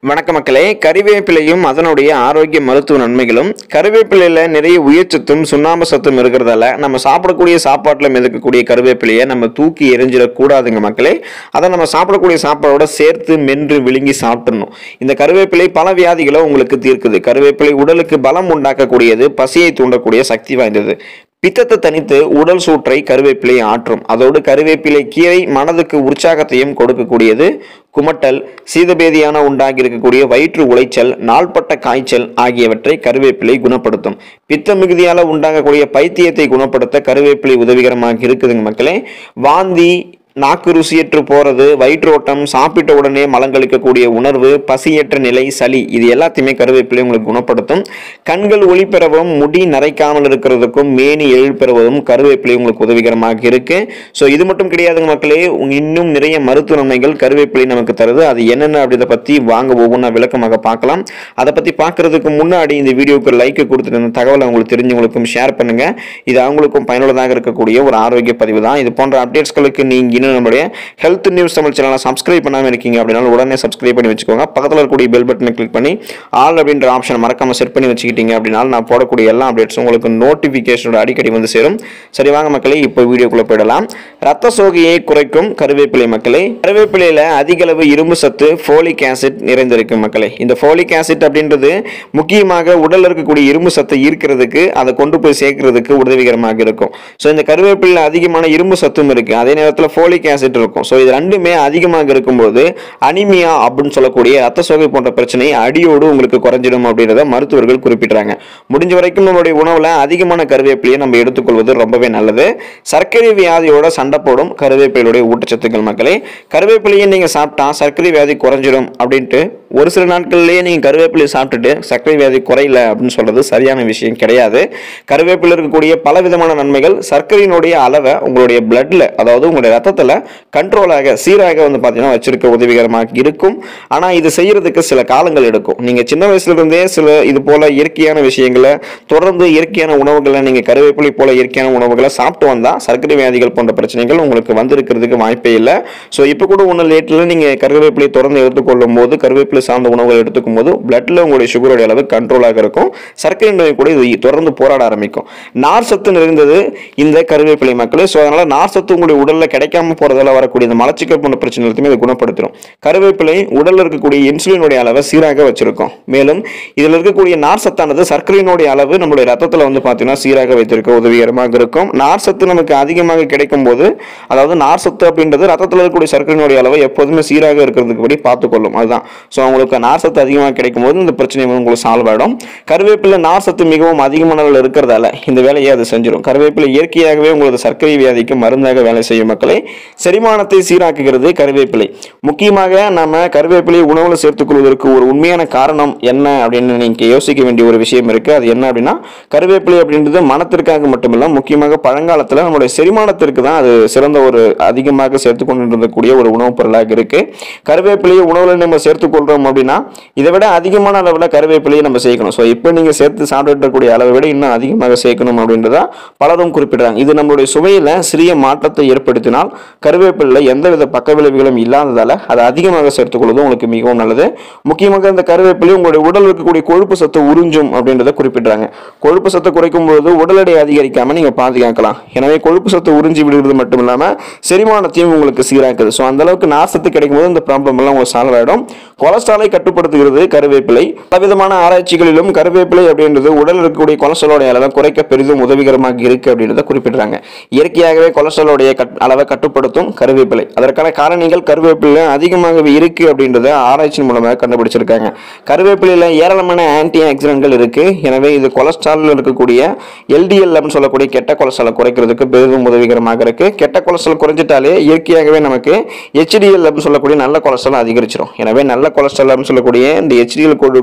வணக்க மக்களே கறிவேப்பிலையும் அதனுடைய ஆரோக்கிய மருத்துவ நன்மைகளும் கருவேப்பிலையில் நிறைய உயிர்ச்சத்தும் சுண்ணாம்பு சத்தும் இருக்கிறதால நம்ம சாப்பிடக்கூடிய சாப்பாட்டில் மிதக்கக்கூடிய கருவேப்பிலையை நம்ம தூக்கி எரிஞ்சிடக்கூடாதுங்க மக்களே அதை நம்ம சாப்பிடக்கூடிய சாப்பாடோட சேர்த்து மென்று விழுங்கி சாப்பிடணும் இந்த கருவேப்பிலை பல வியாதிகளை உங்களுக்கு தீர்க்குது கருவேப்பிலை உடலுக்கு பலம் உண்டாக்கக்கூடியது பசியை தூண்டக்கூடிய சக்தி வாய்ந்தது பித்தத்தை தனித்து உடல் சூற்றை கருவேப்பிலை ஆற்றும் அதோடு கருவேப்பிலை கீரை மனதுக்கு உற்சாகத்தையும் கொடுக்கக்கூடியது குமட்டல் சீதபேதியான உண்டாகி இருக்கக்கூடிய வயிற்று உளைச்சல் நாள்பட்ட காய்ச்சல் ஆகியவற்றை கருவேப்பிலை குணப்படுத்தும் பித்த மிகுதியால் உண்டாகக்கூடிய பைத்தியத்தை குணப்படுத்த கருவேப்பிலை உதவிகரமாக இருக்குதுங்க மக்களே வாந்தி நாக்கு ருசியற்று போகிறது வயிற்றோட்டம் சாப்பிட்ட உடனே மலங்களிக்கக்கூடிய உணர்வு பசியற்ற நிலை சளி இது எல்லாத்தையுமே கருவேப்பிலை உங்களுக்கு குணப்படுத்தும் கண்கள் ஒளி பெறவும் முடி நரைக்காமல் இருக்கிறதுக்கும் மேனி எழில் பெறுவதும் கருவேப்பிலை உங்களுக்கு உதவிகரமாக இருக்கு ஸோ இது மட்டும் கிடையாதுங்க மக்களே உங்க இன்னும் நிறைய மருத்துவ நன்மைகள் கருவேப்பிலை நமக்கு தருது அது என்னென்ன அப்படின்றத பற்றி வாங்க ஒவ்வொன்றா விளக்கமாக பார்க்கலாம் அதை பற்றி பார்க்கறதுக்கு முன்னாடி இந்த வீடியோக்கு லைக் கொடுத்துட்டு இந்த தகவலை உங்களுக்கு தெரிஞ்சவங்களுக்கும் ஷேர் பண்ணுங்க இது அவங்களுக்கும் பயனுள்ளதாக இருக்கக்கூடிய ஒரு ஆரோக்கிய பதிவு தான் இது போன்ற அப்டேட்ஸ்களுக்கு நீங்க இன்னும் நம்மளுடைய ஹெல்த் நியூஸ் தமிழ் சேனலை சப்ஸ்கிரைப் பண்ணாமல் இருக்கீங்க அப்படின்னா உடனே சப்ஸ்கிரைப் பண்ணி வச்சுக்கோங்க பக்கத்தில் இருக்கக்கூடிய பெல் பட்டனை கிளிக் பண்ணி ஆல் அப்படின்ற ஆப்ஷன் மறக்காம செட் பண்ணி வச்சுக்கிட்டீங்க அப்படின்னா நான் போடக்கூடிய எல்லா அப்டேட்ஸும் உங்களுக்கு நோட்டிஃபிகேஷனோட அடிக்கடி வந்து சேரும் சரி வாங்க மக்களே இப்போ வீடியோக்குள்ள போயிடலாம் ரத்த சோகையை குறைக்கும் கருவேப்பிலை மக்களே கருவேப்பிலையில அதிக அளவு இரும்பு சத்து ஃபோலிக் ஆசிட் நிறைந்திருக்கு மக்களே இந்த ஃபோலிக் ஆசிட் அப்படின்றது முக்கியமாக உடல்ல இருக்கக்கூடிய இரும்பு சத்தை ஈர்க்கிறதுக்கு அதை கொண்டு போய் சேர்க்கறதுக்கு உதவிகரமாக இருக்கும் ஸோ இந்த கருவேப்பிலையில் அதிகமான இரும்பு சத்தும் இருக்கு அதே நேரத்தில் ஃபோலிக் ஆசிட் இருக்கும் ஸோ இது ரெண்டுமே அதிகமாக இருக்கும்போது அனிமியா அப்படின்னு சொல்லக்கூடிய ரத்த சோகை போன்ற பிரச்சனை அடியோடு உங்களுக்கு குறைஞ்சிடும் அப்படின்றத மருத்துவர்கள் குறிப்பிடுறாங்க முடிஞ்ச வரைக்கும் நம்மளுடைய உணவுல அதிகமான கருவேப்பிலையை நம்ம எடுத்துக்கொள்வது ரொம்பவே நல்லது சர்க்கரை வியாதியோட சண்டை போடும் கருவேப்பிலையுடைய ஊட்டச்சத்துக்கள் மக்களே கருவேப்பிலையை நீங்க சாப்பிட்டா சர்க்கரை வியாதி குறைஞ்சிடும் அப்படின்ட்டு ஒரு சில நாட்கள்லேயே நீங்கள் கருவேப்பிலை சாப்பிட்டுட்டு சர்க்கரை வியாதி குறையல அப்படின்னு சொல்றது சரியான விஷயம் கிடையாது கருவேப்பிலை இருக்கக்கூடிய பல விதமான நன்மைகள் சர்க்கரையினுடைய அளவை உங்களுடைய பிளட்ல அதாவது உங்களுடைய ரத்தத்தில் கண்ட்ரோலாக சீராக வந்து பார்த்தீங்கன்னா வச்சிருக்க உதவிகரமாக இருக்கும் ஆனால் இது செய்யறதுக்கு சில காலங்கள் எடுக்கும் நீங்கள் சின்ன வயசுல இருந்தே சில இது போல இயற்கையான விஷயங்களை தொடர்ந்து இயற்கையான உணவுகளை நீங்கள் கருவேப்பிலை போல இயற்கையான உணவுகளை சாப்பிட்டு வந்தால் சர்க்கரை வியாதிகள் போன்ற பிரச்சனைகள் உங்களுக்கு வந்திருக்கிறதுக்கு வாய்ப்பே இல்லை ஸோ இப்போ கூட ஒன்று லேட்டில் நீங்கள் கருவேப்பிலை தொடர்ந்து எடுத்துக்கொள்ளும் போது கருவேப்பிலை சார்ந்த உணவுகள் எடுத்துக்கும் போது பிளட்ல உங்களுடைய சுகருடைய அளவு கண்ட்ரோலாக இருக்கும் சர்க்கரை நோய் கூட இது தொடர்ந்து போராட ஆரம்பிக்கும் நார் சத்து நிறைந்தது இந்த கருவேப்பிலை மக்களே ஸோ அதனால நார் சத்து உங்களுடைய உடல்ல கிடைக்காம போறதால வரக்கூடிய இந்த மலச்சிக்கல் போன்ற பிரச்சனை எல்லாத்தையுமே இது குணப்படுத்திடும் கருவேப்பிலை உடல்ல இருக்கக்கூடிய இன்சுலினுடைய அளவை சீராக வச்சிருக்கும் மேலும் இதில் இருக்கக்கூடிய நார் சத்தானது சர்க்கரையினுடைய அளவு நம்மளுடைய ரத்தத்தில் வந்து பார்த்தீங்கன்னா சீராக வைத்திருக்க உதவிகரமாக இருக்கும் நார் சத்து நமக்கு அதிகமாக கிடைக்கும் போது அதாவது நார் சத்து அப்படின்றது ரத்தத்தில் இருக்கக்கூடிய சர்க்கரையினுடைய அளவை எப்போதுமே சீராக இருக்கிறதுக்கு படி பார்த்துக்கொள்ளும் அதுதான் ஸோ உங்களுக்கு நார் சத்து அதிகமாக கிடைக்கும் போது இந்த பிரச்சனை வந்து உங்களுக்கு சால்வ் ஆகிடும் கருவேப்பிலை நார் சத்து மிகவும் அதிகமான அளவில் இருக்கிறதால இந்த வேலையை அது செஞ்சிடும் கருவேப்பிலை இயற்கையாகவே உங்களுக்கு சர்க்கரை வியாதிக்கு மருந்தாக வேலை செய்யும் மக்களை செரிமானத்தை சீராக்குகிறது கருவேப்பிலை முக்கியமாக நம்ம கருவேப்பிலை உணவில் சேர்த்துக்கொள்வதற்கு ஒரு உண்மையான காரணம் என்ன அப்படின்னு நீங்கள் யோசிக்க வேண்டிய ஒரு விஷயம் இருக்கு அது என்ன அப்படின்னா கருவேப்பிலை அப்படின்றது மனத்திற்காக மட்டுமில்ல முக்கியமாக பழங்காலத்தில் நம்மளுடைய செரிமானத்திற்கு தான் அது சிறந்த ஒரு அதிகமாக சேர்த்து கொண்டு இருந்தக்கூடிய ஒரு உணவுப் பொருளாக இருக்கு கருவேப்பிலையை உணவில் நம்ம சேர்த்துக்கொள்றோம் அப்படின்னா இதை விட அதிகமான அளவில் கருவேப்பிலையை நம்ம சேர்க்கணும் ஸோ இப்போ நீங்கள் சேர்த்து சாப்பிட்டு இருக்கக்கூடிய அளவை விட இன்னும் அதிகமாக சேர்க்கணும் அப்படின்றத பலரும் குறிப்பிடுறாங்க இது நம்மளுடைய சுவையில் சிறிய மாற்றத்தை ஏற்படுத்தினால் கருவேப்பிலையில் எந்தவித பக்க விளைவுகளும் இல்லாததால் அதை அதிகமாக சேர்த்துக்கொள்வது உங்களுக்கு மிகவும் நல்லது முக்கியமாக இந்த கருவேப்பிலை உங்களுடைய உடல் இருக்கக்கூடிய கொழுப்பு சத்தை உறிஞ்சும் அப்படின்றத குறிப்பிடுறாங்க கொழுப்பு சத்தை குறைக்கும் பொழுது உடல் எடை அதிகரிக்காம நீங்க பாதுகாக்கலாம் எனவே கொழுப்பு சத்தை உறிஞ்சி விடுறது மட்டும் இல்லாம செரிமானத்தையும் உங்களுக்கு சீராக்குது ஸோ அந்த அளவுக்கு நார்சத்து கிடைக்கும் போது இந்த ப்ராப்ளம் எல்லாம் உங்களுக்கு சால்வ் ஆயிடும் கொலஸ்ட்ராலை கட்டுப்படுத்துகிறது கருவேப்பிலை பலவிதமான ஆராய்ச்சிகளிலும் கருவேப்பிலை அப்படின்றது உடல் இருக்கக்கூடிய கொலஸ்ட்ராலோடைய அளவை குறைக்க பெரிதும் உதவிகரமாக இருக்கு அப்படின்றத குறிப்பிடுறாங்க இயற்கையாகவே கொலஸ்ட்ராலோடைய கட்- அளவை கட்டுப்படுத்தும் கருவேப்பிலை அதற்கான காரணங்கள் கருவேப்பிலை அதிகமாகவே இருக்கு அப்படின்றத ஆராய்ச்சி மூலமாக கண்டுபிடிச்சிருக்காங்க கருவேப்பிலையில் ஏராளமான ஆன்டி ஆக்சிடென்ட்கள் இருக்கு எனவே இது கொலஸ்ட்ரால் இருக்கக்கூடிய எல்டிஎல் அப்படின்னு சொல்லக்கூடிய கெட்ட கொலஸ்ட்ராலை குறைக்கிறதுக்கு பெரிதும் உதவிகரமாக இருக்கு கெட்ட கொலஸ்ட்ரால் குறைஞ்சிட்டாலே இயற்கையாகவே நமக்கு ஹெச்டிஎல் அப்படின்னு சொல்லக்கூடிய நல்ல கொலஸ்ட்ரால் அதிகரிச்சிடும் எனவே நல்ல கொலஸ்ட்ரால் அப்படின்னு சொல்லக்கூடிய இந்த ஹெச்டிஎல் கொழு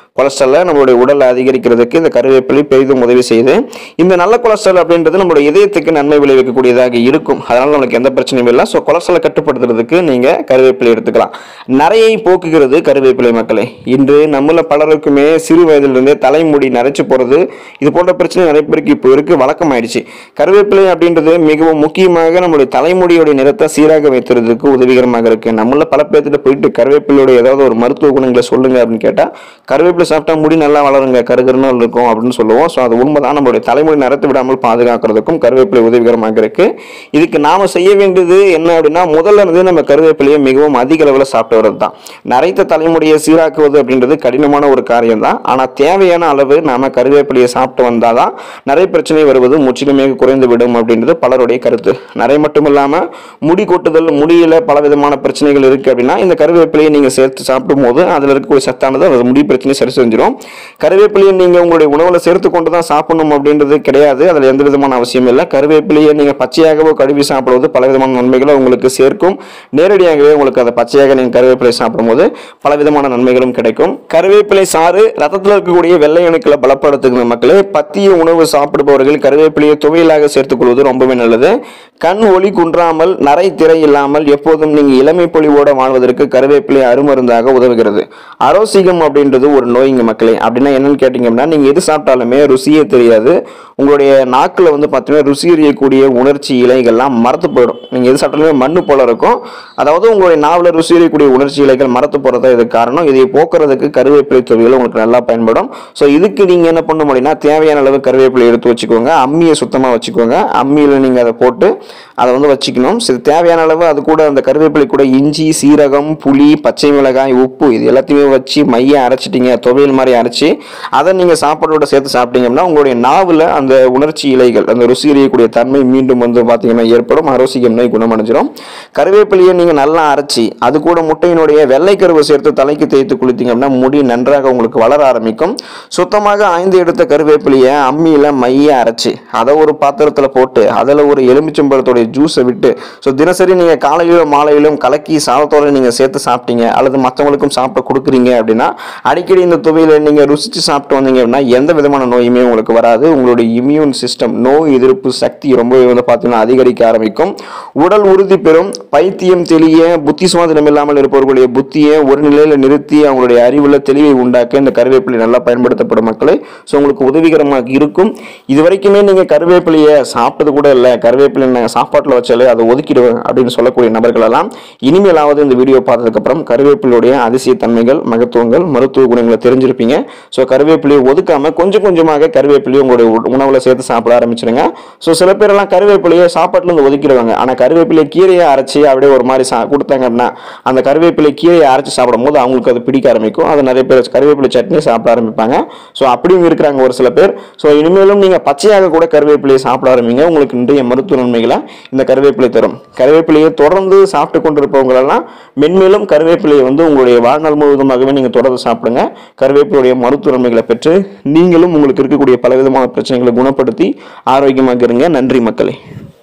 கொலஸ்ட்ராலை நம்மளுடைய உடலை அதிகரிக்கிறதுக்கு இந்த கருவேப்பிலை பெரிதும் உதவி செய்யுது இந்த நல்ல கொலஸ்ட்ரால் அப்படின்றது நம்மளுடைய இதயத்துக்கு நன்மை விளைவிக்கக்கூடியதாக இருக்கும் அதனால நமக்கு எந்த பிரச்சனையும் இல்லை ஸோ கொலஸ்ட்ராலை கட்டுப்படுத்துறதுக்கு நீங்கள் கருவேப்பிலை எடுத்துக்கலாம் நிறையை போக்குகிறது கருவேப்பிலை மக்களே இன்று நம்மள பலருக்குமே சிறு வயதிலிருந்தே தலைமுடி நரைச்சு போகிறது இது போன்ற பிரச்சனை நிறைய பேருக்கு இப்போ இருக்கு வழக்கமாயிடுச்சு கருவேப்பிலை அப்படின்றது மிகவும் முக்கியமாக நம்மளுடைய தலைமுடியோட நிறத்தை சீராக வைத்துறதுக்கு உதவிகரமாக இருக்கு நம்மள பல பேர்த்திட்ட போயிட்டு கருவேப்பிலையோட ஏதாவது ஒரு மருத்துவ குணங்களை சொல்லுங்க அப்படின்னு கேட்டால் கருவேப்பிலை சாப்பிட்டா முடி நல்லா வளருங்க கருகருன்னு இருக்கும் அப்படின்னு சொல்லுவோம் ஸோ அது உண்மைதான் நம்மளுடைய தலைமுடி நிறத்து விடாமல் பாதுகாக்கிறதுக்கும் கருவேப்பிலை உதவிகரமாக இருக்கு இதுக்கு நாம செய்ய வேண்டியது என்ன அப்படின்னா முதல்ல இருந்து நம்ம கருவேப்பிலையை மிகவும் அதிக அளவில் சாப்பிட்டு வர்றது தான் நரைத்த தலைமுடியை சீராக்குவது அப்படின்றது கடினமான ஒரு காரியம் தான் ஆனால் தேவையான அளவு நாம கருவேப்பிலையை சாப்பிட்டு வந்தாதான் நிறைய பிரச்சனை வருவது முற்றிலுமே குறைந்து விடும் அப்படின்றது பலருடைய கருத்து நிறைய மட்டும் இல்லாமல் முடி கொட்டுதல் முடியில பல விதமான பிரச்சனைகள் இருக்கு அப்படின்னா இந்த கருவேப்பிலையை நீங்க சேர்த்து சாப்பிடும் போது அதுல இருக்கக்கூடிய சத்தானது அது முடி பிரச்சனையை சரி செஞ்சிடும் கருவேப்பிலையை நீங்க உங்களுடைய உணவுல சேர்த்து கொண்டு தான் சாப்பிடணும் அப்படின்றது கிடையாது அதுல எந்த விதமான அவசியம் இல்லை கருவேப்பிலையை நீங்க பச்சையாகவோ கழுவி சாப்பிடுவது பல விதமான நன்மைகளை உங்களுக்கு சேர்க்கும் நேரடியாகவே உங்களுக்கு அதை பச்சையாக நீங்க கருவேப்பிலை சாப்பிடும்போது பல விதமான நன்மைகளும் கிடைக்கும் கருவேப்பிலை சாறு ரத்தத்தில் இருக்கக்கூடிய வெள்ளை அணுக்களை பலப்படுத்துகிற மக்களே பத்திய உணவு சாப்பிடுபவர்கள் கருவேப்பிலையை துவையலாக சேர்த்துக் கொள்வது ரொம்பவே நல்லது கண் ஒளி குன்றாமல் நரை திரை இல்லாமல் எப்போதும் நீங்க இளமை பொலிவோட வாழ்வதற்கு கருவேப்பிலை அருமருந்தாக உதவுகிறது அரோசிகம் அப்படின்றது ஒரு நோய்ங்க மக்களே அப்படின்னா என்னன்னு கேட்டீங்க அப்படின்னா நீங்க எது சாப்பிட்டாலுமே ருசியே தெரியாது உங்களுடைய நாக்கில் வந்து பார்த்தீங்கன்னா ருசி எறியக்கூடிய உணர்ச்சி இலைகள்லாம் மரத்து போயிடும் நீங்க எது சாப்பிட்டாலுமே மண்ணு போல இருக்கும் அதாவது உங்களுடைய நாவில் ருசி எறியக்கூடிய உணர்ச்சி இலைகள் மரத்து போறதா இதுக்கு காரணம் இதை போக்குறதுக்கு கருவேப்பிலை துவைகள் உங்களுக்கு நல்லா பயன்படும் ஸோ இதுக்கு நீங்க என்ன பண்ண முடியும்னா தேவையான அளவு கருவேப்பிலை எடுத்து வச்சுக்கோங்க அம்மியை சுத்தமாக வச்சுக்கோங்க அம்மியில் நீங்க அதை போட்டு அதை வந்து வச்சுக்கணும் சரி தேவையான அளவு அது கூட அந்த கருவேப்பிலை கூட இஞ்சி சீரகம் புளி பச்சை மிளகாய் உப்பு இது எல்லாத்தையுமே வச்சு மைய அரைச்சிட்டீங்க துவையல் மாதிரி அரைச்சி அதை நீங்க சாப்பாடோட சேர்த்து சாப்பிட்டீங்கன்னா உங்களுடைய நாவில் அந்த உணர்ச்சி இலைகள் அந்த ருசி எறியக்கூடிய தன்மை மீண்டும் வந்து பார்த்தீங்கன்னா ஏற்படும் அரோசிகம் நோய் குணமடைஞ்சிரும் கருவேப்பிலையை நீங்க நல்லா அரைச்சி அது கூட முட்டையினுடைய வெள்ளை கருவை சேர்த்து தலைக்கு தேய்த்து குளித்தீங்க அப்படின்னா முடி நன்றாக உங்களுக்கு வளர ஆரம்பிக்கும் சுத்தமாக ஆய்ந்து எடுத்த கருவேப்பிலையை அம்மியில மைய அரைச்சி அதை ஒரு பாத்திரத்துல போட்டு அதில் ஒரு எலுமிச்சம்பழத்தோடைய ஜூஸை விட்டு ஸோ தினசரி நீங்க காலையிலும் மாலையிலும் கலக்கி சாதத்தோட நீங்க சேர்த்து சாப்பிட்டீங்க அல்லது மற்றவங்களுக்கும் சாப்பிட கொடுக்குறீங்க அப்படின்னா அடிக்கடி இந்த துவையில நீங்க ருசிச்சு சாப்பிட்டு வந்தீங்க அப்படின்னா எந்த விதமான நோயுமே உங்களுக்கு வராது உங்களுடைய இம்யூன் சிஸ்டம் நோய் எதிர்ப்பு சக்தி ரொம்பவே வந்து பார்த்தீங்கன்னா அதிகரிக்க ஆரம்பிக்கும் உடல் உறுதி பெறும் பைத்தியம் தெளிய புத்தி சுவாதனம் இல்லாமல் இருப்பவர்களுடைய புத்தியை ஒரு நிலையில நிறுத்தி அவங்களுடைய அறிவுல தெளிவை உண்டாக்க இந்த கருவேப்பிலை நல்லா பயன்படுத்தப்படும் மக்களே ஸோ உங்களுக்கு உதவிகரமாக இருக்கும் இது வரைக்குமே நீங்க கருவேப்பிலையை சாப்பிட்டது கூட இல்லை கருவேப்பிலை நான் சாப்பாட்டில் வச்சாலே அதை ஒதுக்கிடுவேன் அப்படின்னு சொல்லக்கூடிய நபர்கள் எல்லாம் இனிமேலாவது இந்த வீடியோ பார்த்ததுக்கப்புறம் கருவேப்பிலையுடைய அதிசய தன்மைகள் மகத்துவங்கள் மருத்துவ குணங்களை தெரிஞ்சிருப்பீங்க ஸோ கருவேப்பிலையை ஒதுக்காம கொஞ்சம் கொஞ்சமாக கருவேப்பிலையை உங்களுடைய உ- உணவுல சேர்த்து சாப்பிட ஆரம்பிச்சிருங்க ஸோ சில பேரெல்லாம் கருவேப்பிலையை சாப்பாட்டுல இருந்து ஒதுக்கிடுவாங்க ஆனால் கருவேப்பிலை கீரையை அரைச்சி அப்படியே ஒரு மாதிரி சா கொடுத்தாங்க அப்படின்னா அந்த கருவேப்பிலை கீரையை அரைச்சி சாப்பிடும் போது அவங்களுக்கு அது பிடிக்க ஆரம்பிக்கும் அது நிறைய பேர் கருவேப்பிலை சட்னி சாப்பிட ஆரம்பிப்பாங்க ஸோ அப்படியும் இருக்கிறாங்க ஒரு சில பேர் ஸோ இனிமேலும் நீங்கள் பச்சையாக கூட கருவேப்பிலையை சாப்பிட ஆரம்பிங்க உங்களுக்கு நிறைய மருத்துவ நன்மைகளை இந்த கருவேப்பிலை தரும் கருவேப்பிலையை தொடர்ந்து சாப்பிட்டு கொண்டிருப்பவங்களெல்லாம் மென்மேலும் கருவேப்பிலையை வந்து உங்களுடைய வாழ்நாள் முழுவதுமாகவே நீங்கள் தொடர்ந்து சாப்பிடுங்க கருவேப்பிலையுடைய மருத்துவ நன்மைகளை பெற்று நீங்களும் உங்களுக்கு இருக்கக்கூடிய பலவிதமான பிரச்சனைகளை குணப்படுத்தி ஆரோக்கியமாக இருங்க நன்றி மக்களே